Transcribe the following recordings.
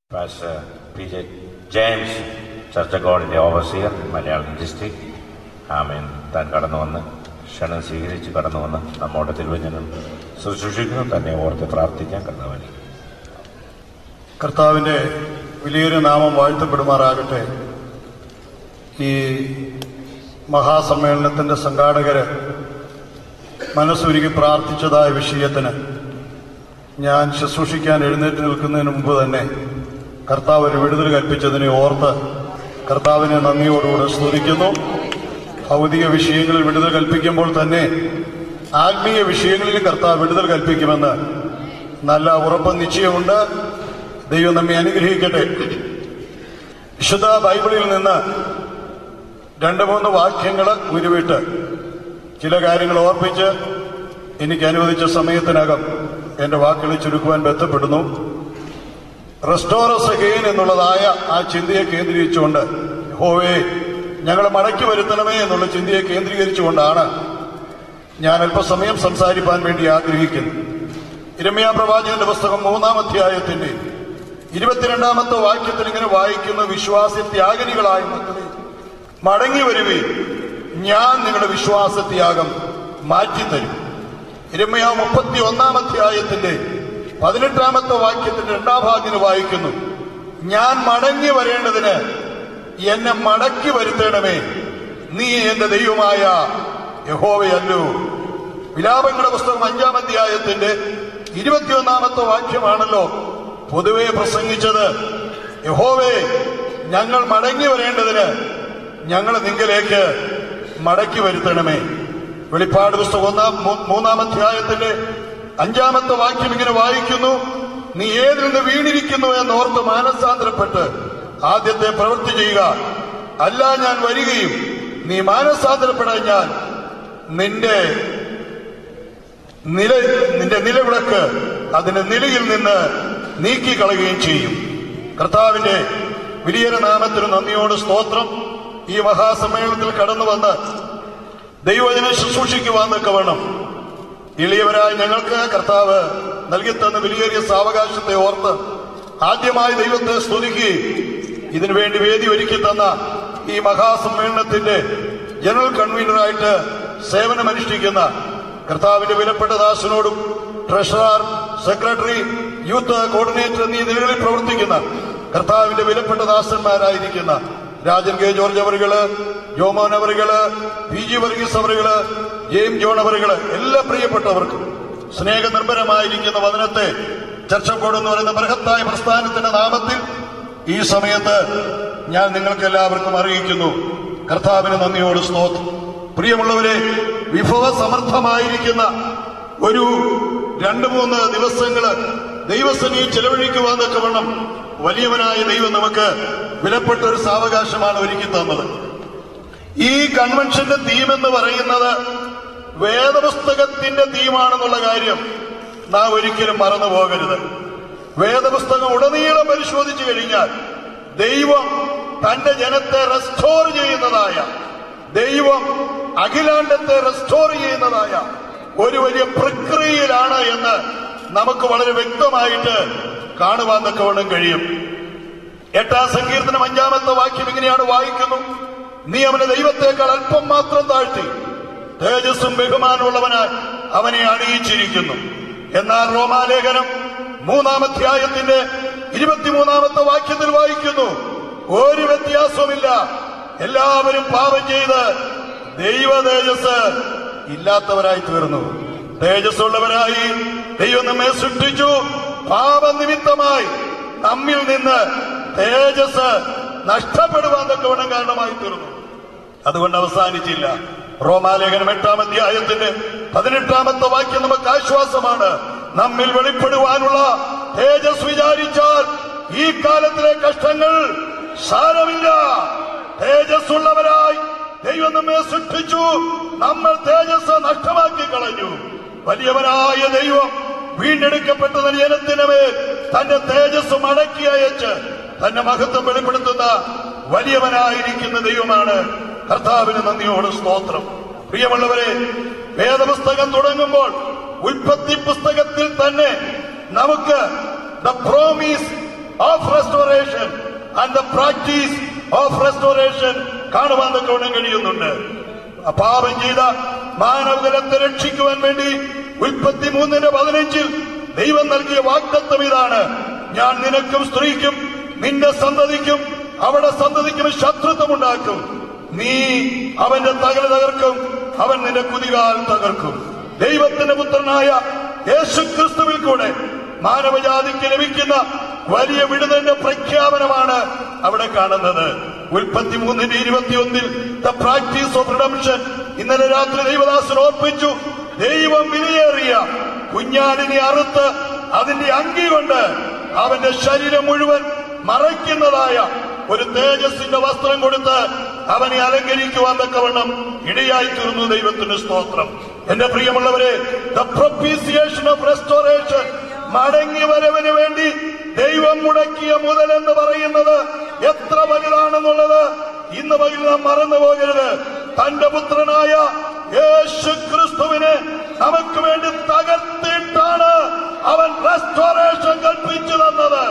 Pastor P.J. James ചർച്ചക്കോടിന്റെ overseer Malayalam district ആമീൻ താൻ കടന്നു വന്ന് ക്ഷണം സ്വീകരിച്ച് കടന്നു വന്ന് നമ്മോട് തിരുവചനം ശുശ്രൂഷിക്കുന്നു തന്നെ ഓർത്ത് പ്രാർത്ഥിക്കാൻ കർത്താവിനെ കർത്താവിന്റെ വലിയൊരു നാമം വാഴ്ത്തപ്പെടുമാറാകട്ടെ ഈ മഹാസമ്മേളനത്തിന്റെ സംഘാടകര് മനസ്സൊരുക്കി പ്രാർത്ഥിച്ചതായ വിഷയത്തിന് ഞാൻ ശുശ്രൂഷിക്കാൻ എഴുന്നേറ്റ് നിൽക്കുന്നതിന് മുമ്പ് തന്നെ കർത്താവ് ഒരു വിടുതൽ കൽപ്പിച്ചതിനെ ഓർത്ത് കർത്താവിനെ നന്ദിയോടുകൂടെ സ്തുതിക്കുന്നു ഭൗതിക വിഷയങ്ങളിൽ വിടുതൽ കൽപ്പിക്കുമ്പോൾ തന്നെ ആത്മീയ വിഷയങ്ങളിലും കർത്താവ് വിടുതൽ കൽപ്പിക്കുമെന്ന് നല്ല ഉറപ്പ് നിശ്ചയമുണ്ട് ദൈവം നമ്മെ അനുഗ്രഹിക്കട്ടെ വിശുദ്ധ ബൈബിളിൽ നിന്ന് രണ്ട് മൂന്ന് വാക്യങ്ങൾ ഉരുവിട്ട് ചില കാര്യങ്ങൾ ഓർപ്പിച്ച് എനിക്ക് അനുവദിച്ച സമയത്തിനകം എന്റെ വാക്കുകൾ ചുരുക്കുവാൻ ബന്ധപ്പെടുന്നു റെസ്റ്റോറസ് അഗെയിൻ എന്നുള്ളതായ ആ ചിന്തയെ കേന്ദ്രീകരിച്ചുകൊണ്ട് ഹോവേ ഞങ്ങളെ മടക്കി വരുത്തണമേ എന്നുള്ള ചിന്തയെ കേന്ദ്രീകരിച്ചുകൊണ്ടാണ് ഞാൻ അല്പസമയം സംസാരിപ്പാൻ വേണ്ടി ആഗ്രഹിക്കുന്നു ഇരമ്യ പ്രവാചകന്റെ പുസ്തകം മൂന്നാം അധ്യായത്തിന്റെ ഇരുപത്തിരണ്ടാമത്തെ വാക്യത്തിൽ ഇങ്ങനെ വായിക്കുന്ന വിശ്വാസ ത്യാഗനികളായ മക്കളെ മടങ്ങി വരുവേ ഞാൻ നിങ്ങളുടെ വിശ്വാസത്യാഗം മാറ്റിത്തരും ഇരമ്യ മുപ്പത്തി ഒന്നാം അധ്യായത്തിന്റെ പതിനെട്ടാമത്തെ വാക്യത്തിന്റെ രണ്ടാം ഭാഗത്തിന് വായിക്കുന്നു ഞാൻ മടങ്ങി വരേണ്ടതിന് എന്നെ മടക്കി വരുത്തണമേ നീ എന്റെ ദൈവമായ യഹോവയല്ലോ വിലാപങ്ങളുടെ പുസ്തകം അഞ്ചാം അധ്യായത്തിന്റെ ഇരുപത്തിയൊന്നാമത്തെ വാക്യമാണല്ലോ പൊതുവെ പ്രസംഗിച്ചത് യഹോവേ ഞങ്ങൾ മടങ്ങി വരേണ്ടതിന് ഞങ്ങൾ നിങ്കലേക്ക് മടക്കി വരുത്തണമേ വെളിപ്പാട് പുസ്തകം ഒന്നാം മൂ- മൂന്നാം അധ്യായത്തിന്റെ അഞ്ചാമത്തെ വാക്യം ഇങ്ങനെ വായിക്കുന്നു നീ ഏതിൽ നിന്ന് വീണിരിക്കുന്നു എന്നോർത്ത് മാനസാന്തരപ്പെട്ട് ആദ്യത്തെ പ്രവൃത്തി ചെയ്യുക അല്ല ഞാൻ വരികയും നീ മാനസാന്തരപ്പെടാൻ ഞാൻ നിന്റെ നില നിന്റെ നിലവിളക്ക് അതിന്റെ നിലയിൽ നിന്ന് നീക്കിക്കളയുകയും ചെയ്യും കർത്താവിന്റെ വലിയൊരു നാമത്തിന് നന്ദിയോട് സ്തോത്രം ഈ മഹാസമ്മേളനത്തിൽ കടന്നു വന്ന് ദൈവജനെ ശുശ്രൂഷിക്കുവാൻ നിൽക്കവേണം എളിയവരായ ഞങ്ങൾക്ക് കർത്താവ് നൽകിത്തന്ന വലിയേറിയ സാവകാശത്തെ ഓർത്ത് ആദ്യമായി ദൈവത്തെ സ്തുതിക്കുകയും ഇതിനു വേണ്ടി വേദി ഒരുക്കി തന്ന ഈ മഹാസമ്മേളനത്തിന്റെ ജനറൽ കൺവീനറായിട്ട് സേവനമനുഷ്ഠിക്കുന്ന കർത്താവിന്റെ വിലപ്പെട്ട ദാസനോടും ട്രഷറർ സെക്രട്ടറി യൂത്ത് കോർഡിനേറ്റർ എന്നീ നിലകളിൽ പ്രവർത്തിക്കുന്ന കർത്താവിന്റെ വിലപ്പെട്ട ദാസന്മാരായിരിക്കുന്ന രാജൻ കെ ജോർജ് അവറുകള് ജോമോൻ അവറുകള് പി ജി വർഗീസ് അവറുകള് ജെയിം ജോൺ അവറുകള് എല്ലാ പ്രിയപ്പെട്ടവർക്കും സ്നേഹനിർഭരമായിരിക്കുന്ന വചനത്തെ ചർച്ചക്കോട് എന്ന് പറയുന്ന ബൃഹത്തായ പ്രസ്ഥാനത്തിന്റെ നാമത്തിൽ ഈ സമയത്ത് ഞാൻ നിങ്ങൾക്ക് എല്ലാവർക്കും അറിയിക്കുന്നു കർത്താവിന് നന്ദിയോട് സ്തോത്രം പ്രിയമുള്ളവരെ വിഭവ സമർത്ഥമായിരിക്കുന്ന ഒരു രണ്ട് മൂന്ന് ദിവസങ്ങള് ദൈവസനിയിൽ ചെലവഴിക്കുവാന്നൊക്കെ വേണം വലിയവനായ ദൈവം നമുക്ക് വിലപ്പെട്ട ഒരു സാവകാശമാണ് ഒരുക്കി തന്നത് ഈ കൺവെൻഷന്റെ തീം എന്ന് പറയുന്നത് വേദപുസ്തകത്തിന്റെ തീമാണെന്നുള്ള കാര്യം നാം ഒരിക്കലും മറന്നു പോകരുത് വേദപുസ്തകം ഉടനീളം പരിശോധിച്ചു കഴിഞ്ഞാൽ ദൈവം തന്റെ ജനത്തെ റെസ്റ്റോർ ചെയ്യുന്നതായ ദൈവം അഖിലാണ്ടത്തെ റെസ്റ്റോർ ചെയ്യുന്നതായ ഒരു വലിയ പ്രക്രിയയിലാണ് എന്ന് നമുക്ക് വളരെ വ്യക്തമായിട്ട് കാണുവാൻ തക്കവണ്ണം കഴിയും എട്ടാം സങ്കീർത്തനം അഞ്ചാമത്തെ വാക്യം ഇങ്ങനെയാണ് വായിക്കുന്നു നീ അവനെ ദൈവത്തെക്കാൾ അല്പം മാത്രം താഴ്ത്തി തേജസ്സും ബഹുമാനമുള്ളവനായി അവനെ അണിയിച്ചിരിക്കുന്നു എന്നാൽ റോമാലേഖനം മൂന്നാമധ്യായത്തിന്റെ ഇരുപത്തിമൂന്നാമത്തെ വാക്യത്തിൽ വായിക്കുന്നു ഒരു വ്യത്യാസവുമില്ല എല്ലാവരും പാപം ചെയ്ത് ദൈവ തേജസ് ഇല്ലാത്തവരായി തീർന്നു തേജസ്സുള്ളവരായി ദൈവം നമ്മെ സൃഷ്ടിച്ചു പാപനിമിത്തമായി നമ്മിൽ നിന്ന് തേജസ് നഷ്ടപ്പെടുവാൻ തക്കവണ്ണം കാരണമായി തീർന്നു അതുകൊണ്ട് അവസാനിച്ചില്ല റോമാലേഖനം എട്ടാം അധ്യായത്തിന്റെ പതിനെട്ടാമത്തെ വാക്യം നമുക്ക് ആശ്വാസമാണ് നമ്മിൽ വെളിപ്പെടുവാനുള്ള തേജസ് വിചാരിച്ചാൽ ഈ കാലത്തിലെ കഷ്ടങ്ങൾ സാരമില്ല തേജസ്സുള്ളവരായി ദൈവം നമ്മെ സൃഷ്ടിച്ചു നമ്മൾ തേജസ് നഷ്ടമാക്കി കളഞ്ഞു വലിയവനായ ദൈവം വീണ്ടെടുക്കപ്പെട്ട ജനത്തിന് മേൽ തന്റെ തേജസ് മടക്കി അയച്ച് തന്റെ മഹത്വം വെളിപ്പെടുത്തുന്ന വലിയവനായിരിക്കുന്ന ദൈവമാണ് കർത്താവിന് നന്ദിയോട് സ്തോത്രം പ്രിയമുള്ളവരെ വേദപുസ്തകം തുടങ്ങുമ്പോൾ ഉൽപ്പത്തി പുസ്തകത്തിൽ തന്നെ നമുക്ക് the promise of restoration and the practice of restoration കാണുവാൻ തക്കവണ്ണം കഴിയുന്നുണ്ട് പാപം ചെയ്ത മാനവകുലത്തെ രക്ഷിക്കുവാൻ വേണ്ടി ഉൽപ്പത്തി മൂന്നിന്റെ പതിനഞ്ചിൽ ദൈവം നൽകിയ വാഗ്ദത്വം ഇതാണ് ഞാൻ നിനക്കും സ്ത്രീക്കും നിന്റെ സന്തതിക്കും അവിടെ സന്തതിക്കും ശത്രുത്വം ഉണ്ടാക്കും നീ അവന്റെ തകല തകർക്കും അവൻ നിന്റെ കുതികാൽ തകർക്കും ദൈവത്തിന്റെ പുത്രനായ യേശു ക്രിസ്തുവിൽ കൂടെ മാനവജാതിക്ക് ലഭിക്കുന്ന വലിയ വിടുതലിന്റെ പ്രഖ്യാപനമാണ് അവിടെ കാണുന്നത് ഉൽപ്പത്തി മൂന്നിന്റെ ഇരുപത്തിയൊന്നിൽ ദ പ്രാക്ടീസ് ഓഫ് റിഡംഷൻ ഇന്നലെ രാത്രി ദൈവദാസൻ ഓർപ്പിച്ചു ദൈവം വിലയേറിയ കുഞ്ഞാടിനെ അറുത്ത് അതിന്റെ അങ്കി കൊണ്ട് അവന്റെ ശരീരം മുഴുവൻ മറയ്ക്കുന്നതായ ഒരു തേജസ്സിന്റെ വസ്ത്രം കൊടുത്ത് അവനെ അലങ്കരിക്കുവാൻ തക്കവണ്ണം ഇടയായി തീർന്നു ദൈവത്തിന് സ്തോത്രം എന്റെ പ്രിയമുള്ളവരെ ദ പ്രൊപ്പീസിയേഷൻ ഓഫ് റെസ്റ്റോറേഷൻ മടങ്ങി വരവിന് വേണ്ടി ദൈവം മുടക്കിയ മുതൽ എന്ന് പറയുന്നത് എത്ര വലുതാണെന്നുള്ളത് ഇന്ന് പകൽ നാം മറന്നു പോകരുത് തന്റെ പുത്രനായ യേശു ക്രിസ്തുവിനെ നമുക്ക് വേണ്ടി തകർത്തിട്ടാണ് അവൻ റെസ്റ്റോറേഷൻ കൽപ്പിച്ചു തന്നത്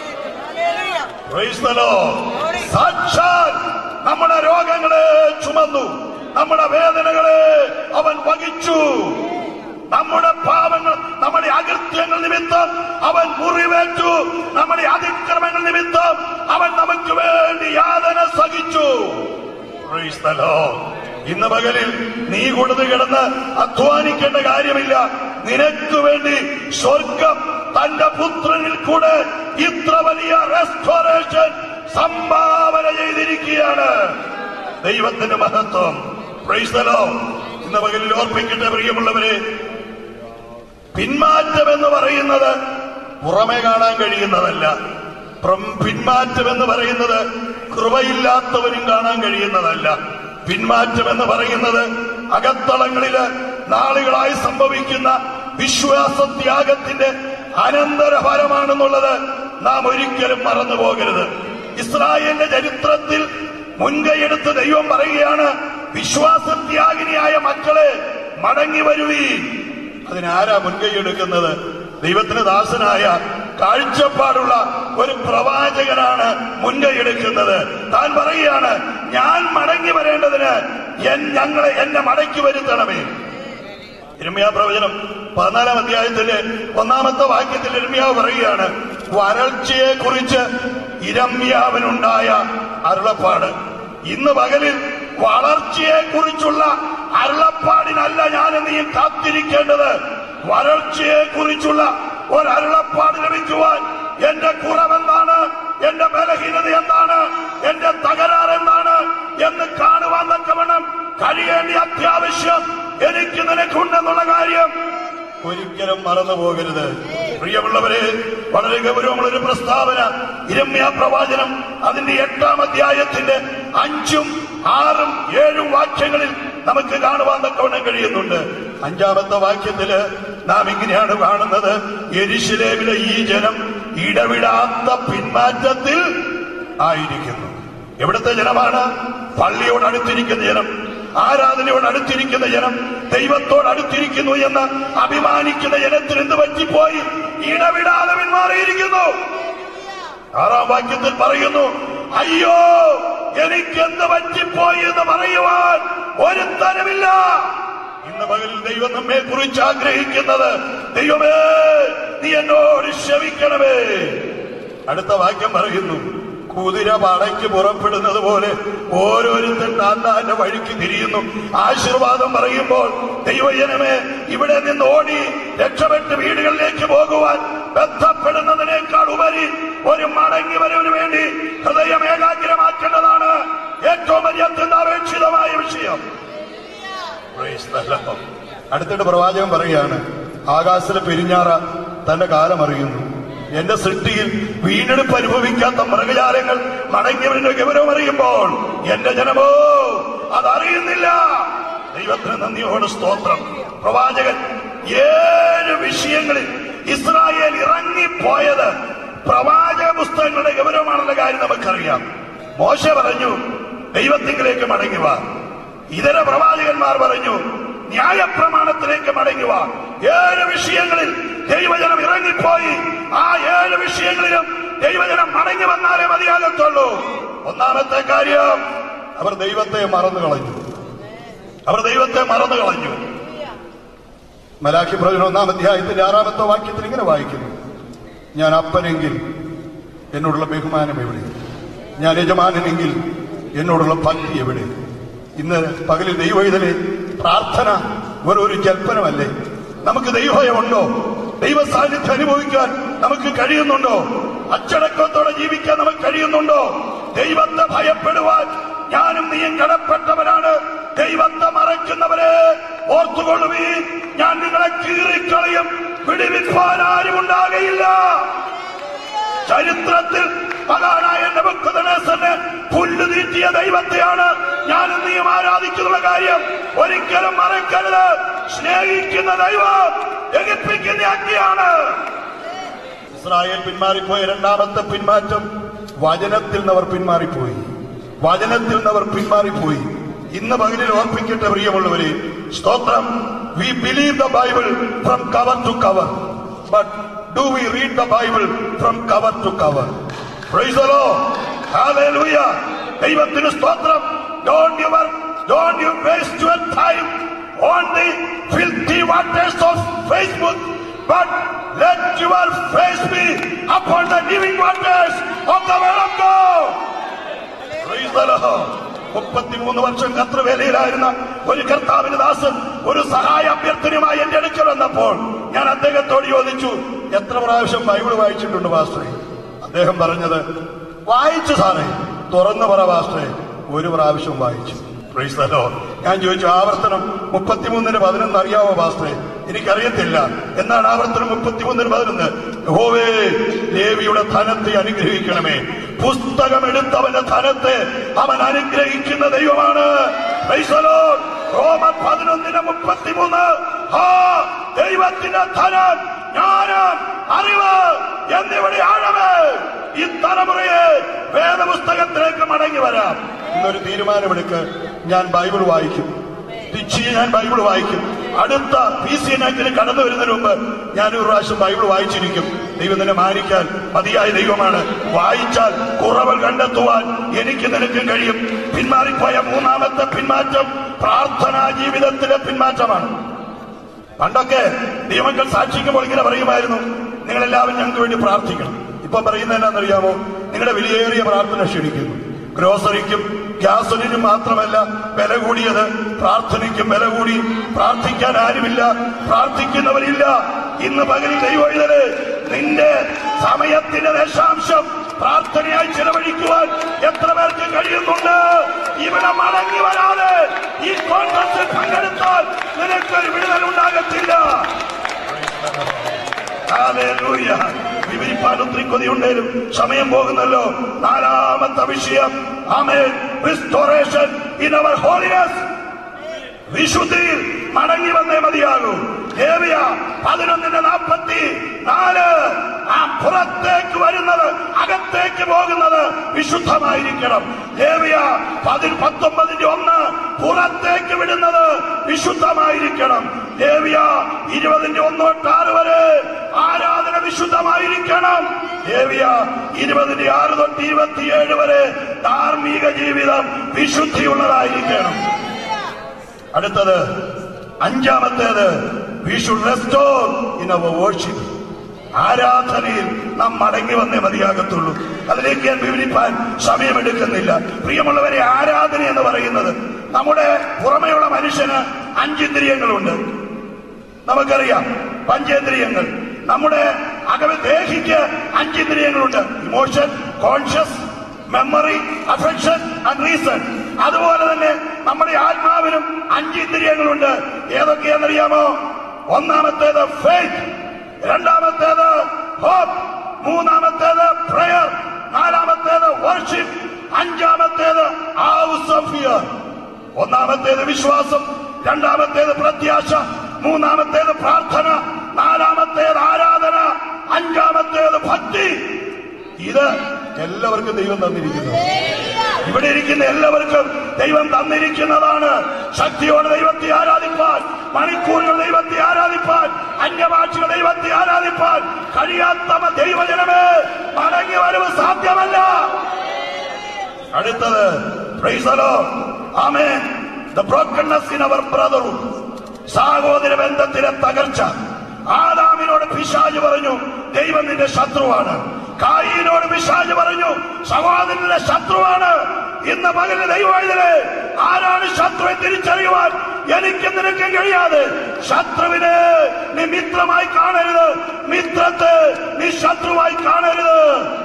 Praise the Lord. സാക്ഷാൽ നമ്മുടെ രോഗങ്ങളെ ചുമന്നു നമ്മുടെ വേദനകളെ അവൻ വഹിച്ചു നമ്മുടെ പാപങ്ങൾ നമ്മുടെ അകൃത്യങ്ങൾ നിമിത്തം അവൻ മുറിവേറ്റു നമ്മുടെ അതിക്രമങ്ങൾ നിമിത്തം അവൻ നമുക്ക് വേണ്ടി യാതന സഹിച്ചു Praise the Lord. ഇന്ന് പകലിൽ നീ കൊടുത്തു കിടന്ന് അധ്വാനിക്കേണ്ട കാര്യമില്ല നിനക്ക് വേണ്ടി സ്വർഗം തന്റെ പുത്രനിൽ കൂടെ ഇത്ര വലിയ റെസ്റ്റോറേഷൻ സംഭാവന ചെയ്തിരിക്കുകയാണ് ദൈവത്തിന്റെ മഹത്വം Praise the Lord. ഇന്ന് പകലിൽ ഓർപ്പിക്കട്ടെ പ്രിയമുള്ളവരെ പിന്മാറ്റം എന്ന് പറയുന്നത് പുറമെ കാണാൻ കഴിയുന്നതല്ല പ്രം- പിന്മാറ്റം എന്ന് പറയുന്നത് കൃപയില്ലാത്തവനും കാണാൻ കഴിയുന്നതല്ല പിന്മാറ്റം എന്ന് പറയുന്നത് അകത്തളങ്ങളില് നാളുകളായി സംഭവിക്കുന്ന വിശ്വാസത്യാഗത്തിന്റെ അനന്തരഫലമാണെന്നുള്ളത് നാം ഒരിക്കലും മറന്നു പോകരുത് ഇസ്രായേലിന്റെ ചരിത്രത്തിൽ മുൻകൈയെടുത്ത് ദൈവം പറയുകയാണ് വിശ്വാസത്യാഗിനിയായ മക്കളെ മടങ്ങി വരുവീ അതിനാരാ മുൻകൈയെടുക്കുന്നത് ദൈവത്തിന് ദാസനായ കാഴ്ചപ്പാടുള്ള ഒരു പ്രവാചകനാണ് മുൻകൈയെടുക്കുന്നത് താൻ പറയുകയാണ് ഞാൻ മടങ്ങി വരേണ്ടതിന് എൻ- ഞങ്ങളെ എന്നെ മടക്കി വരുത്തണമേ ഇരമ്യാ പ്രവചനം പതിനാലാം അധ്യായത്തിലെ ഒന്നാമത്തെ വാക്യത്തിൽ ഇരമ്യാവ് പറയുകയാണ് വരൾച്ചയെ കുറിച്ച് ഇരമ്യാവിനുണ്ടായ അരുളപ്പാട് ഇന്ന് പകലിൽ വളർച്ചയെ കുറിച്ചുള്ള അരുളപ്പാടിനല്ല ഞാൻ നീ കാത്തിരിക്കേണ്ടത് വരൾച്ചയെ കുറിച്ചുള്ള ഒരു അരുളപ്പാട് ലഭിക്കുവാൻ എന്റെ കുറവെന്താണ് എന്റെ ബലഹീനത എന്താണ് എന്റെ തകരാർ എന്താണ് എന്ന് കാണുവാൻ തക്കവണ്ണം കഴിയേണ്ട അത്യാവശ്യം എനിക്ക് നിനക്കുണ്ടെന്നുള്ള കാര്യം ഒരിക്കലും മറന്നു പോകരുത് പ്രിയമുള്ളവരെ വളരെ ഗൗരവമുള്ള ഒരു പ്രസ്താവന ഇരമ്യ പ്രവാചനം അതിന്റെ എട്ടാം അധ്യായത്തിന്റെ അഞ്ചും ആറും ഏഴും വാക്യങ്ങളിൽ നമുക്ക് കാണുവാൻ തക്കവണ്ണം കഴിയുന്നുണ്ട് അഞ്ചാമത്തെ വാക്യത്തില് നാം ഇങ്ങനെയാണ് കാണുന്നത് എരിശിലേമിലെ ഈ ജനം ഇടവിടാത്ത പിന്മാറ്റത്തിൽ ആയിരിക്കുന്നു എവിടുത്തെ ജനമാണ് പള്ളിയോട് അടുത്തിരിക്കുന്ന ജനം ആരാധനയോട് അടുത്തിരിക്കുന്ന ജനം ദൈവത്തോട് അടുത്തിരിക്കുന്നു എന്ന് അഭിമാനിക്കുന്ന ജനത്തിന് എന്ത് പറ്റിപ്പോയി ഇടവിടാതെ പിന്മാറിയിരിക്കുന്നു ആറാം വാക്യത്തിൽ പറയുന്നു അയ്യോ എനിക്ക് എന്ത് പറ്റിപ്പോയി എന്ന് പറയുവാൻ ഒരുത്തരമില്ല ഇന്ന് പകലിൽ ദൈവം നമ്മെ കുറിച്ച് ആഗ്രഹിക്കുന്നത് ദൈവമേ നീ എന്നോട് ക്ഷമിക്കണമേ അടുത്ത വാക്യം പറയുന്നു കുതിര പടയ്ക്ക് പുറപ്പെടുന്നത് പോലെ ഓരോരുത്തൻ താൻ താന്റെ വഴിക്ക് തിരിയുന്നു ആശീർവാദം പറയുമ്പോൾ ദൈവജനമേ ഇവിടെ നിന്ന് ഓടി രക്ഷപ്പെട്ട് വീടുകളിലേക്ക് പോകുവാൻ ബന്ധപ്പെടുന്നതിനേക്കാൾ ഉപരി ഒരു മടങ്ങി വരവിന് വേണ്ടി ഹൃദയം ഏകാഗ്രമാക്കേണ്ടതാണ് ഏറ്റവും വലിയ അത്യന്താപേക്ഷിതമായ വിഷയം Praise the Lord. അടുത്തിട്ട് പ്രവാചകൻ പറയാണ് ആകാശത്തിലെ പെരിഞ്ഞാറ തന്റെ കാലം അറിയുന്നു എന്റെ സൃഷ്ടിയിൽ വീണ്ടെടുപ്പ് അനുഭവിക്കാത്ത മൃഗജാലങ്ങൾ മടങ്ങിയവരുടെ ഗൗരവം അറിയുമ്പോൾ എന്റെ ജനമോ അതറിയുന്നില്ല ദൈവത്തിന് നന്ദിയോട് സ്തോത്രം പ്രവാചകൻ ഏഴ് വിഷയങ്ങളിൽ ഇസ്രായേൽ ഇറങ്ങിപ്പോയത് പ്രവാചക പുസ്തകങ്ങളുടെ ഗൗരവമാണെന്ന കാര്യം നമുക്കറിയാം മോശ പറഞ്ഞു ദൈവത്തിങ്കിലേക്ക് മടങ്ങുക ഇതര പ്രവാചകന്മാർ പറഞ്ഞു ന്യായപ്രമാണത്തിലേക്ക് മടങ്ങുക ഏഴ് വിഷയങ്ങളിൽ ദൈവജനം ഇറങ്ങിപ്പോയി ആ ഏഴ് വിഷയങ്ങളിലും ദൈവജനം മടങ്ങി വന്നാലേ മതിയാകത്തുള്ളൂ ഒന്നാമത്തെ കാര്യം അവർ ദൈവത്തെ മറന്നു കളഞ്ഞു അവർ ദൈവത്തെ മറന്നു കളഞ്ഞു മലാഖി പ്രവചനം ഒന്നാം അധ്യായത്തിന്റെ ആറാമത്തെ വാക്യത്തിൽ ഇങ്ങനെ വായിക്കുന്നു ഞാൻ അപ്പനെങ്കിൽ എന്നോടുള്ള ബഹുമാനം എവിടെ ഞാൻ യജമാനെങ്കിൽ എന്നോടുള്ള ഭക്തി എവിടെ ഇന്ന് പകലിൽ ദൈവവിധനെ പ്രാർത്ഥന വെറൊരു ജൽപ്പനമല്ലേ നമുക്ക് ദൈവഭയമുണ്ടോ ദൈവ സാന്നിധ്യം അനുഭവിക്കാൻ നമുക്ക് കഴിയുന്നുണ്ടോ അച്ചടക്കത്തോടെ ജീവിക്കാൻ നമുക്ക് കഴിയുന്നുണ്ടോ ദൈവത്തെ ഭയപ്പെടുവാൻ ഞാനും നീയും കടപ്പെട്ടവരാണ് ദൈവത്തെ മറയ്ക്കുന്നവരെ ഓർത്തുകൊള്ളുവീൻ ഞാൻ നിങ്ങളെ കീറിക്കളയും വിടിവിപ്പാൻ ആരും ഉണ്ടാകയില്ല ചരിത്രത്തിൽ മഹാനായ നെബുക്കദ്നേസറിന് പുല്ല് തീറ്റിയ ദൈവത്തെയാണ് ഞാനും നീയും ആരാധിക്കുന്ന കാര്യം ഒരിക്കലും മറക്കരുത് സ്നേഹിക്കുന്ന ദൈവം ദഹിപ്പിക്കുന്ന അഗ്നിയാണ് ഇസ്രായേൽ പിന്മാറിപ്പോയ രണ്ടാമത്തെ പിന്മാറ്റം വചനത്തിൽ നിന്ന് അവർ പിന്മാറിപ്പോയി വചനത്തിൽ നിന്ന് അവർ പിന്മാറിപ്പോയി ഇന്ന് പകലിൽ ഓർപ്പിക്കട്ടെ പ്രിയമുള്ളവരെ സ്തോത്രം we believe the Bible from cover to cover but do we read the Bible from cover to cover ദൈവത്തിന് സ്തോത്രം don't your don't you waste your time on the filthy waters of Facebook but let your face be upon the living waters of the word of God. Praise the Lord. മുപ്പത്തിമൂന്ന് വർഷം കർത്തൃവേലയിലായിരുന്ന ഒരു കർത്താവിന് ദാസൻ ഒരു സഹായ അഭ്യർത്ഥനയുമായി എന്റെ അടുക്കൽ വന്നപ്പോൾ ഞാൻ അദ്ദേഹത്തോട് ചോദിച്ചു എത്ര പ്രാവശ്യം ബൈബിൾ വായിച്ചിട്ടുണ്ട് പാസ്റ്ററെ അദ്ദേഹം പറഞ്ഞത് വായിച്ചു സാറേ തുറന്നു പറ പാസ്റ്ററെ ഒരു പ്രാവശ്യം വായിച്ചു Praise the Lord. ഞാൻ ചോദിച്ചു ആവർത്തനം മുപ്പത്തിമൂന്നിന് പതിനൊന്ന് അറിയാമോ പാസ്റ്ററെ എനിക്കറിയത്തില്ല എന്നാണ് ആവർത്തനം മുപ്പത്തിമൂന്നിന് പതിനൊന്ന് ഹോവേ ലേവിയുടെ ധനത്തെ അനുഗ്രഹിക്കണമേ പുസ്തകം എടുത്തവന്റെ ധനത്തെ അവൻ അനുഗ്രഹിക്കുന്ന ദൈവമാണ് Praise the Lord. റോമൻ പതിനൊന്നിന് മുപ്പത്തിമൂന്ന് ആ ദൈവത്തിന്റെ ധനം ജ്ഞാനം അറിവ് എന്നിവിടെ ആഴമേ ഈ തലമുറയെ വേദപുസ്തകത്തിലേക്ക് മടങ്ങി വരാം ഇന്നൊരു തീരുമാനമെടുക്ക് ഞാൻ ബൈബിൾ വായിക്കും തിരിച്ച് ഞാൻ ബൈബിൾ വായിക്കും അടുത്ത പി സി നൈറ്റിന് കടന്നു വരുന്നതിന് മുമ്പ് ഞാൻ ഒരു പ്രാവശ്യം ബൈബിൾ വായിച്ചിരിക്കും ദൈവം തന്നെ മാനിക്കാൻ മതിയായ ദൈവമാണ് വായിച്ചാൽ കുറവുകൾ കണ്ടെത്തുവാൻ എനിക്ക് നിനക്കും കഴിയും പിന്മാറിപ്പോയ മൂന്നാമത്തെ പിന്മാറ്റം പ്രാർത്ഥനാ ജീവിതത്തിലെ പിന്മാറ്റമാണ് പണ്ടൊക്കെ നിയമങ്ങൾ സാക്ഷിക്കുമ്പോൾ ഇങ്ങനെ പറയുമായിരുന്നു നിങ്ങളെല്ലാവരും ഞങ്ങൾക്ക് വേണ്ടി പ്രാർത്ഥിക്കണം ഇപ്പൊ പറയുന്നത് എന്നാണെന്നറിയാമോ നിങ്ങളുടെ വിലയേറിയ പ്രാർത്ഥന ക്ഷണിക്കുന്നു ഗ്രോസറിക്കും ഗ്യാസലിനും മാത്രമല്ല വില കൂടിയത് പ്രാർത്ഥനയ്ക്കും വില കൂടി പ്രാർത്ഥിക്കാൻ ആരുമില്ല പ്രാർത്ഥിക്കുന്നവരില്ല ഇന്ന് പകലിൽ ദൈവഴുതല് നിന്റെ സമയത്തിന്റെ ദശാംശം പ്രാർത്ഥനയായി ചെലവഴിക്കുവാൻ എത്ര പേർക്ക് കഴിയുന്നുണ്ട് ഇവിടെ മടങ്ങി വരാതെ ഈ കോൺഗ്രസിൽ പങ്കെടുത്താൽ നിനക്കൊരു വിടുതൽ ഉണ്ടാകത്തില്ല Hallelujah. വിവരിപ്പാൻ ഒത്തിരി കൊതിയുണ്ടേലും സമയം പോകുന്നല്ലോ നാലാമത്തെ വിഷയം ആമേൻ റിസ്റ്റോറേഷൻ ഇൻ അവർ ഹോളിനെസ് വിശുദ്ധിയിൽ മടങ്ങി വന്നേ മതിയാകൂ ലേവിയ പതിനൊന്നിന്റെ നാൽപ്പത്തി നാല് ആ പുറത്തേക്ക് വരുന്നത് അകത്തേക്ക് പോകുന്നത് വിശുദ്ധമായിരിക്കണം ലേവിയ പതി പത്തൊമ്പതിന്റെ ഒന്ന് പുറത്തേക്ക് വിടുന്നത് വിശുദ്ധമായിരിക്കണം ലേവിയ ഇരുപതിന്റെ ഒന്ന് തൊട്ട് ആറ് വരെ ആരാധന വിശുദ്ധമായിരിക്കണം ലേവിയ ഇരുപതിന്റെ ആറ് തൊട്ട് ഇരുപത്തിയേഴ് വരെ ധാർമ്മിക ജീവിതം വിശുദ്ധിയുള്ളതായിരിക്കണം അടുത്തത് അഞ്ചാമത്തേത് we should restore in our worship ആരാധനയിൽ നാം മടങ്ങി വന്നേ മതിയാകത്തുള്ളൂ അതിലേക്ക് ഞാൻ വിവരിപ്പാൻ സമയമെടുക്കുന്നില്ല പ്രിയമുള്ളവരെ ആരാധന എന്ന് പറയുന്നത് നമ്മുടെ പുറമെയുള്ള മനുഷ്യന് അഞ്ചിന്ദ്രിയങ്ങളുണ്ട് നമുക്കറിയാം പഞ്ചേന്ദ്രിയങ്ങൾ നമ്മുടെ അകമ ദേഹിക്ക് അഞ്ചിന്ദ്രിയങ്ങളുണ്ട് emotion conscious memory affection and reason അതുപോലെ തന്നെ നമ്മുടെ ആത്മാവിനും അഞ്ച് ഇന്ദ്രിയങ്ങളുണ്ട് ഏതൊക്കെയാണെന്നറിയാമോ ഒന്നാമത്തേത് ഫെയ്ത്ത് രണ്ടാമത്തേത് ഹോപ്പ് മൂന്നാമത്തേത് പ്രയർ നാലാമത്തേത് വർഷിപ്പ് അഞ്ചാമത്തേത് ഹൗസ് ഓഫ് ഫിയർ ഒന്നാമത്തേത് വിശ്വാസം രണ്ടാമത്തേത് പ്രത്യാശ മൂന്നാമത്തേത് പ്രാർത്ഥന നാലാമത്തേത് ആരാധന അഞ്ചാമത്തേത് ഭക്തി ഇത് എല്ലാവർക്കും ദൈവം തന്നിരിക്കുന്നു ഇവിടെ ഇരിക്കുന്ന എല്ലാവർക്കും ദൈവം തന്നിരിക്കുന്നതാണ് ശക്തിയോടെ ദൈവത്തെ ആരാധിപ്പാൻ മണിക്കൂറുകൾ ദൈവത്തെ ആരാധിപ്പാൻ അന്യഭാഷകൾ ദൈവത്തെ ആരാധിപ്പാൻ കഴിയാത്ത ദൈവജനമേ മടങ്ങി വര അടുത്തത് പ്രൈസലോ ആമേൻ the brokenness in our brotherhood സഹോദര ബന്ധത്തിലെ തകർച്ച ആദാമിനോട് പിശാജ് പറഞ്ഞു ദൈവം നിന്റെ ശത്രുവാണ് കായിനോട് പിശാജ് പറഞ്ഞു സഹോദരന്റെ ശത്രുവാണ് ഇന്ന് പകല് ദൈവത്തില് ആരാണ് ശത്രുവെ തിരിച്ചറിയുവാൻ എനിക്ക് നിനക്കും കഴിയാതെ ശത്രുവിനെ നീ മിത്രമായി കാണരുത് മിത്രത്തെ നീ ശത്രുവായി കാണരുത്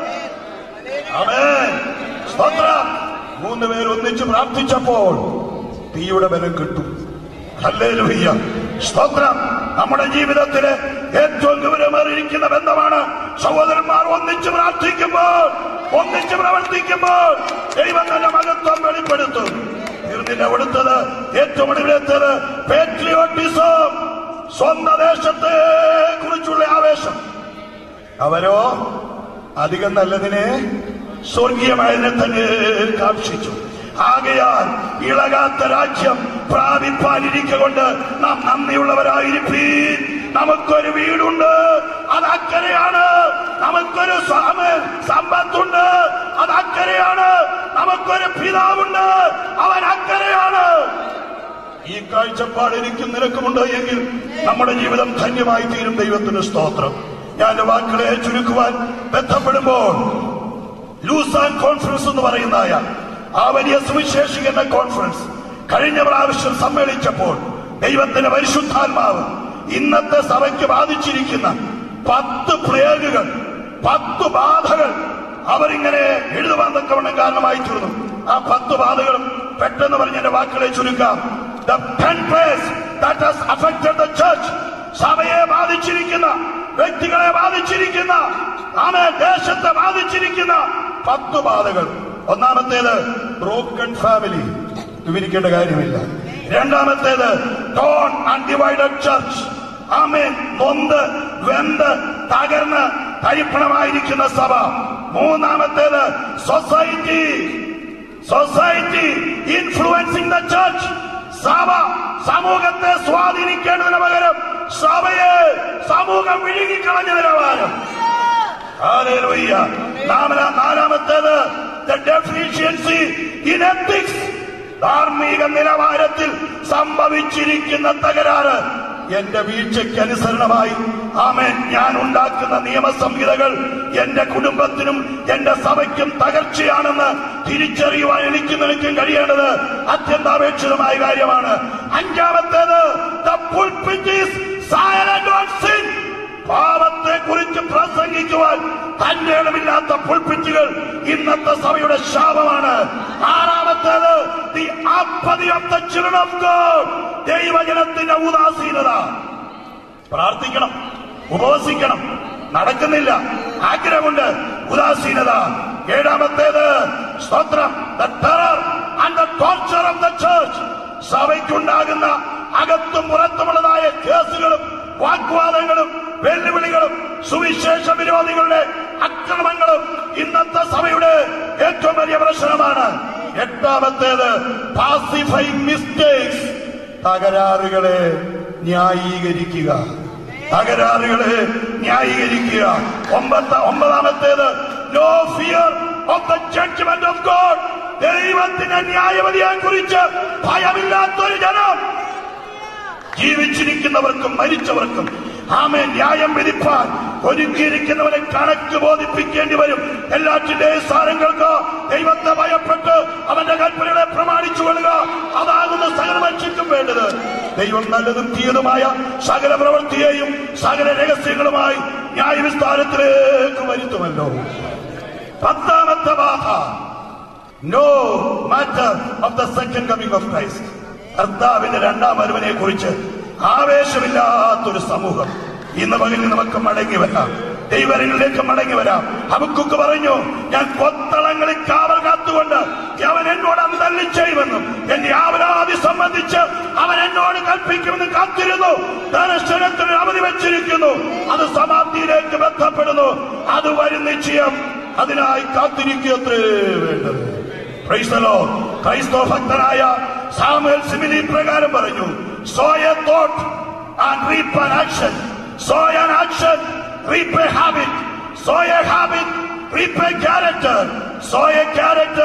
ആമേൻ സ്തോത്രം മൂന്ന് പേർ ഒന്നിച്ച് പ്രാർത്ഥിച്ചപ്പോൾ തീയുടെ ബലം കിട്ടും ഹല്ലേലൂയ്യ സ്തോത്രം നമ്മുടെ ജീവിതത്തില് ഏറ്റവും ഗൗരവമേറിയിരിക്കുന്ന ബന്ധമാണ് സഹോദരന്മാർ ഒന്നിച്ച് പ്രാർത്ഥിക്കുമ്പോൾ ഒന്നിച്ച് പ്രവർത്തിക്കുമ്പോൾ ദൈവം തന്നെ മഹത്വം വെളിപ്പെടുത്തും തീർന്നില്ല കൊടുത്തത് ഏറ്റവും ഒടുവിലെത്തത് പേട്രിയോട്ടിസം സ്വന്തം ദേശത്തെ കുറിച്ചുള്ള ആവേശം അവരോ അധികം നല്ലതിനെ സ്വർഗീയമായതിനെ തന്നെ കാക്ഷിച്ചു ആകയാൽ ഇളകാത്ത രാജ്യം പ്രാപിപ്പാനിരിക്കൊണ്ട് നാം നന്ദിയുള്ളവരായിരിപ്പീൻ നമുക്കൊരു വീടുണ്ട് അത് അക്കരെയാണ് നമുക്കൊരു സ്വാമ- സമ്പത്തുണ്ട് അത് അക്കരെയാണ് നമുക്കൊരു പിതാവുണ്ട് അവൻ അക്കരെയാണ് ഈ കാഴ്ചപ്പാട് എനിക്കും നിനക്കുമുണ്ട് എങ്കിൽ നമ്മുടെ ജീവിതം ധന്യമായി തീരും ദൈവത്തിന് സ്തോത്രം ഞാൻ വാക്കുകളെ ചുരുക്കുവാൻ ബന്ധപ്പെടുമ്പോൾ ലൂസാൻ കോൺഫറൻസ് എന്ന് പറയുന്നതായ ആ വലിയ സുവിശേഷിക്കുന്ന കോൺഫറൻസ് കഴിഞ്ഞ പ്രാവശ്യം സമ്മേളിച്ചപ്പോൾ ദൈവത്തിന്റെ പരിശുദ്ധാത്മാവ് ഇന്നത്തെ സഭയ്ക്ക് ബാധിച്ചിരിക്കുന്ന പത്ത് പ്ലേഗുകൾ പത്ത് ബാധകൾ അവരിങ്ങനെ എഴുതുവാൻ തക്കവണ്ണം കാരണമായി തീർന്നു ആ പത്ത് ബാധകളും പെട്ടെന്ന് പറഞ്ഞ എന്റെ വാക്കുകളെ ചുരുക്കാം the ten place that has affected the church സഭയെ ബാധിച്ചിരിക്കുന്ന വ്യക്തികളെ ബാധിച്ചിരിക്കുന്ന ആമേ ദേശത്തെ ബാധിച്ചിരിക്കുന്ന പത്ത് ബാധകൾ ഒന്നാമത്തേത് ബ്രോക്കൺ ഫാമിലി വിവരിക്കേണ്ട കാര്യമില്ല രണ്ടാമത്തേത് ടോൺ അൺഡിവൈഡഡ് ചർച്ച് ആമേൻ നൊന്ത് വെന്ത് തകർന്ന് തരിപ്പണമായിരിക്കുന്ന സഭ മൂന്നാമത്തേത് society society influencing the church സഭ സമൂഹത്തെ സ്വാധീനിക്കേണ്ടതിന് പകരം സഭയെ സമൂഹം വിഴുങ്ങിക്കളഞ്ഞ നിലവാരം ഹല്ലേലൂയ. നാമല- നാലാമത്തേത് the deficiency in ethics ധാർമ്മിക നിലവാരത്തിൽ സംഭവിച്ചിരിക്കുന്ന തകരാറ് എന്റെ വീഴ്ചയ്ക്ക് അനുസരണമായി ആമേൻ ഞാൻ ഉണ്ടാക്കുന്ന നിയമസംഹിതകൾ എന്റെ കുടുംബത്തിനും എന്റെ സഭയ്ക്കും തകർച്ചയാണെന്ന് തിരിച്ചറിയുവാൻ എനിക്ക് നിനക്കും കഴിയേണ്ടത് അത്യന്താപേക്ഷിതമായ കാര്യമാണ് അഞ്ചാമത്തേത് the pulpit is silent on sin പാപത്തെ കുറിച്ച് പ്രസംഗിക്കുവാൻ തന്റെ ഇടമില്ലാത്ത പുൽപ്പിറ്റുകൾ ഇന്നത്തെ സഭയുടെ ശാപമാണ് ആറാമത്തേത് the apathy of the children of God ദൈവജനത്തിന്റെ ഉദാസീനത പ്രാർത്ഥിക്കണം ഉപവസിക്കണം നടക്കുന്നില്ല ആഗ്രഹമുണ്ട് ഉദാസീനത ഏഴാമത്തേത് സ്തോത്രം the terror and the torture of the church സഭയ്ക്കുണ്ടാകുന്ന അകത്തും പുറത്തുമുള്ളതായ കേസുകളും വാഗ്വാദങ്ങളും വെല്ലുവിളികളും സുവിശേഷ വിരോധികളുടെ അക്രമങ്ങളും ഇന്നത്തെ സഭയുടെ ഏറ്റവും വലിയ പ്രശ്നമാണ് എട്ടാമത്തേത് പാസിഫൈങ് മിസ്റ്റേക്സ് തകരാറുകളെ ന്യായീകരിക്കുക തകരാറുകളെ ന്യായീകരിക്കുക ഒമ്പത്ത ഒമ്പതാമത്തേത് no fear of the judgement of God ദൈവത്തിന്റെ ന്യായവതിയെ കുറിച്ച് ഭയമില്ലാത്തൊരു ജനം ജീവിച്ചിരിക്കുന്നവർക്കും മരിച്ചവർക്കും ആമേ ന്യായം വിധിപ്പാൻ ഒരുക്കിയിരിക്കുന്നവരെ കണക്ക് ബോധിപ്പിക്കേണ്ടി വരും എല്ലാറ്റിന്റെയും സാരങ്ങൾക്ക് ദൈവത്തെ ഭയപ്പെട്ട് അവന്റെ കൽപ്പനകളെ പ്രമാണിച്ചു കൊള്ളുക അതാകുന്ന സകല മനുഷ്യർക്കും വേണ്ടത് ദൈവം നല്ലതും തീയതുമായ സകല പ്രവൃത്തിയെയും സകല രഹസ്യങ്ങളുമായി ന്യായവിസ്താരത്തിലേക്ക് വരുത്തുമല്ലോ പത്താമത്തെ ബാധ no matter of the second coming of Christ കർത്താവിന്റെ രണ്ടാം വരവിനെ കുറിച്ച് ആവേശമില്ലാത്തൊരു സമൂഹം ഇന്ന് പകലിൽ നമുക്ക് മടങ്ങി വരാം ദൈവങ്ങളിലേക്ക് മടങ്ങി വരാം അബുക്കുക്ക് പറഞ്ഞു ഞാൻ കൊത്തളങ്ങളിൽ കാവൽ കാത്തുകൊണ്ട് അവൻ എന്നോട് അന്തല്ലി ചെയ്യുമെന്നും എന്റെ ആവലാതി സംബന്ധിച്ച് അവൻ എന്നോട് കൽപ്പിക്കുമെന്ന് കാത്തിരുന്നു ദർശനത്തിന് അവധി വെച്ചിരിക്കുന്നു അത് സമാപ്തിയിലേക്ക് ബന്ധപ്പെടുന്നു അത് വരും നിശ്ചയം അതിനായി കാത്തിരിക്കത്രേ വേണ്ടത് Praise the Lord. ക്രൈസ്തവ ഭക്തനായ സാമുവൽ സിമിലി പ്രകാരം പറഞ്ഞു sow a thought and reap an action sow an action reap a habit sow a habit reap a character sow a character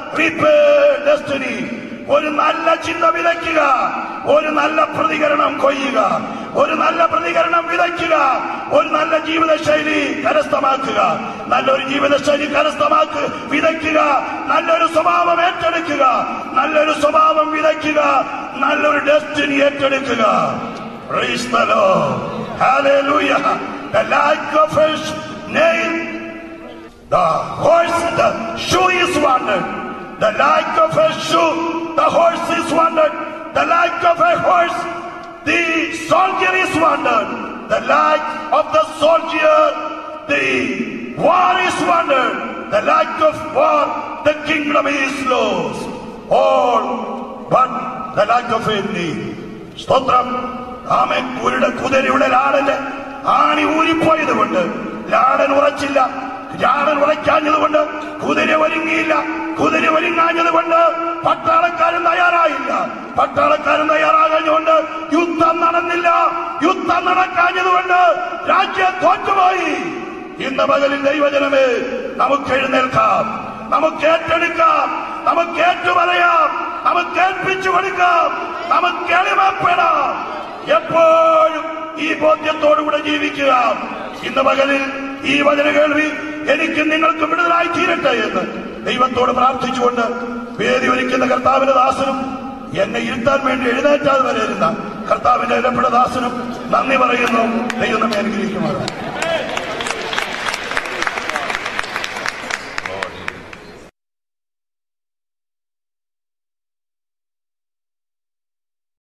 destiny ഒരു നല്ല ചിന്ത വിതയ്ക്കുക ഒരു നല്ല പ്രതികരണം കൊയ്യുക ഒരു നല്ല പ്രതികരണം വിതയ്ക്കുക ഒരു നല്ല ജീവിതശൈലി കരസ്ഥമാക്കുക നല്ലൊരു ജീവിതശൈലി കരസ്ഥമാക്ക് വിതയ്ക്കുക നല്ലൊരു സ്വഭാവം ഏറ്റെടുക്കുക നല്ലൊരു സ്വഭാവം വിതയ്ക്കുക നല്ലൊരു ഡെസ്റ്റിനി ഏറ്റെടുക്കുക Praise the Lord. Hallelujah. The like of a nail the horse, the shoe is wanted. The like of a shoe, the horse is wanted. The like of a horse, the soldier is wanted. The like of the soldier, the war is wanted. The like of war, the kingdom is lost. All but the like of a knee. സ്തോത്രം ആമൻ കുരുടെ കുതിരയുടെ ലാടന് ആണി ഊരിപ്പോയത് കൊണ്ട് ലാടൻ ഉറച്ചില്ല ലാടൻ ഉറയ്ക്കാഞ്ഞത് കൊണ്ട് കുതിര ഒരുങ്ങിയില്ല കുതിര ഒരുങ്ങാഞ്ഞത് കൊണ്ട് പട്ടാളക്കാരൻ തയ്യാറായില്ല പട്ടാളക്കാരൻ തയ്യാറാകാഞ്ഞുകൊണ്ട് യുദ്ധം നടന്നില്ല യുദ്ധം നടക്കാഞ്ഞത് കൊണ്ട് രാജ്യം തോറ്റുപോയി ഇന്ന് പകലിൽ ദൈവജനമേ നമുക്ക് എഴുന്നേൽക്കാം നമുക്ക് ഏറ്റെടുക്കാം നമുക്ക് ഏറ്റുപറയാം നമുക്ക് ഏൽപ്പിച്ചു കൊടുക്കാം നമുക്ക് എളിമപ്പെടാം എപ്പോഴും ഈ ബോധ്യത്തോടുകൂടെ ജീവിക്കുക ഇന്ന് പകലിൽ ഈ വചന കേൾവി എനിക്ക് നിങ്ങൾക്ക് വിടുതലായി തീരട്ടെ എന്ന് ദൈവത്തോട് പ്രാർത്ഥിച്ചുകൊണ്ട് വേദി ഒരുക്കുന്ന കർത്താവിന്റെ ദാസനും എന്നെ ഇരുത്താൻ വേണ്ടി എഴുന്നേറ്റാതെ വരെ ഇരുന്ന കർത്താവിന്റെ ഇടപെട ദാസനും നന്ദി പറയുന്നു ദൈവം നമ്മെ അനുഗ്രഹിക്കുമാറാണ്